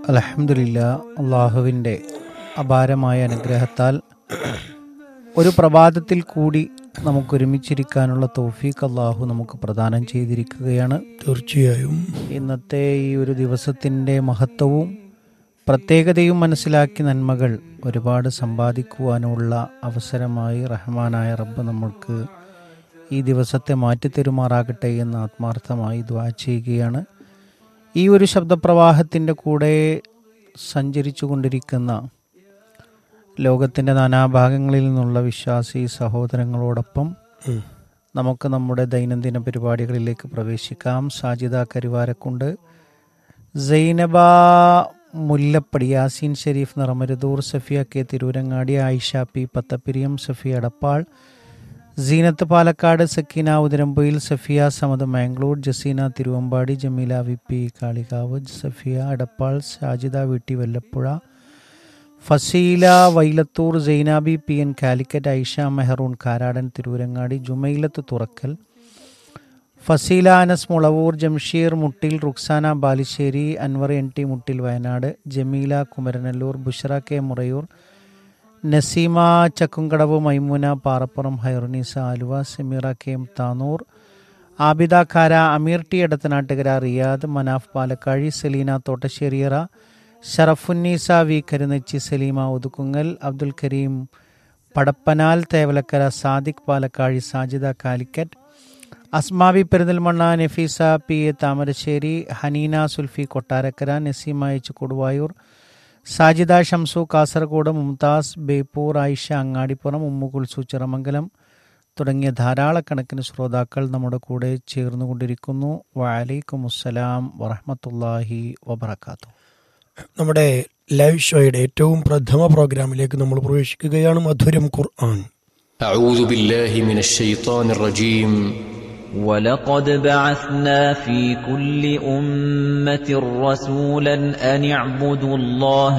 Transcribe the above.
അലഹമില്ല അള്ളാഹുവിൻ്റെ അപാരമായ അനുഗ്രഹത്താൽ ഒരു പ്രഭാതത്തിൽ കൂടി നമുക്ക് ഒരുമിച്ചിരിക്കാനുള്ള തൗഫീഖ് അള്ളാഹു നമുക്ക് പ്രദാനം ചെയ്തിരിക്കുകയാണ് തീർച്ചയായും ഇന്നത്തെ ഈ ഒരു ദിവസത്തിൻ്റെ മഹത്വവും പ്രത്യേകതയും മനസ്സിലാക്കി നന്മകൾ ഒരുപാട് സമ്പാദിക്കുവാനുള്ള അവസരമായി റഹ്മാനായ റബ്ബ് നമ്മൾക്ക് ഈ ദിവസത്തെ മാറ്റിത്തരുമാറാകട്ടെ എന്ന് ആത്മാർത്ഥമായി ദ്വാ ചെയ്യുകയാണ് ഈ ഒരു ശബ്ദപ്രവാഹത്തിൻ്റെ കൂടെ സഞ്ചരിച്ചു കൊണ്ടിരിക്കുന്ന ലോകത്തിൻ്റെ നാനാഭാഗങ്ങളിൽ നിന്നുള്ള വിശ്വാസി സഹോദരങ്ങളോടൊപ്പം ഉം. നമുക്ക് നമ്മുടെ ദൈനംദിന പരിപാടികളിലേക്ക് പ്രവേശിക്കാം Sajida Karuvarakundu Zainaba Mullappadi Yaseen Sharif Niramaruthur Safiya K Tirurangadi Ayisha P Pathappiriyam Safiya Edappal Seenath Palakkad Sakeena Uthirampoyil Safiya Samad Mangalore Jaseena Thiruvambady Jameela V P Kalikavu Safiya Edappal Shajida Veetti Vallappuzha Fazeela Vailathur Sainabi P N Calicut Aisha Mehrun Karadan Tirurangadi Jumailath Thurakkal Fazeela Anas Mulavoor Jamsheer Muttil Ruksana Balisseri Anvar N T Muttil Wayanad Jameela Kumaranallur Bushra K Murayur Naseema Chakkumkadavu Maimuna Parappuram Hairunisa Aluva Sameera K M Tanur Abida Khara Ameer T Edathanattukara Riyadh Manaf Palakkazhi Saleena Thottasseriyara Sharafunnisa V Karunachi Saleema Othukkungal Abdul Kareem Padappanal Thevalakkara Sadiq Palakkazhi Sajida Calicut Asmabi Perinthalmanna Nafeesa P A Thamarassery Haneena Sulfi Kottarakkara Naseema H Koduvayur Sajida Shamsu Kasaragod Mumtaz Beypore Ayisha Angadipuram Ummu Kulsu Chiramangalam തുടങ്ങിയ ധാരാളക്കണക്കിന് ശ്രോതാക്കൾ നമ്മുടെ കൂടെ ചേർന്നുകൊണ്ടിരിക്കുന്നു വലൈക്കും അസ്സലാം വറഹമത്തല്ലാഹി വബർക്കാത്തു നമ്മുടെ ലൈവ് ഷോയുടെ ഏറ്റവും പ്രഥമ പ്രോഗ്രാമിലേക്ക് നമ്മൾ പ്രവേശിക്കുകയാണ് മധുരം ഖുർആൻ أعوذ بالله من الشيطان الرجيم ولقد بعثنا في كل أمة رسولا أن اعبدوا الله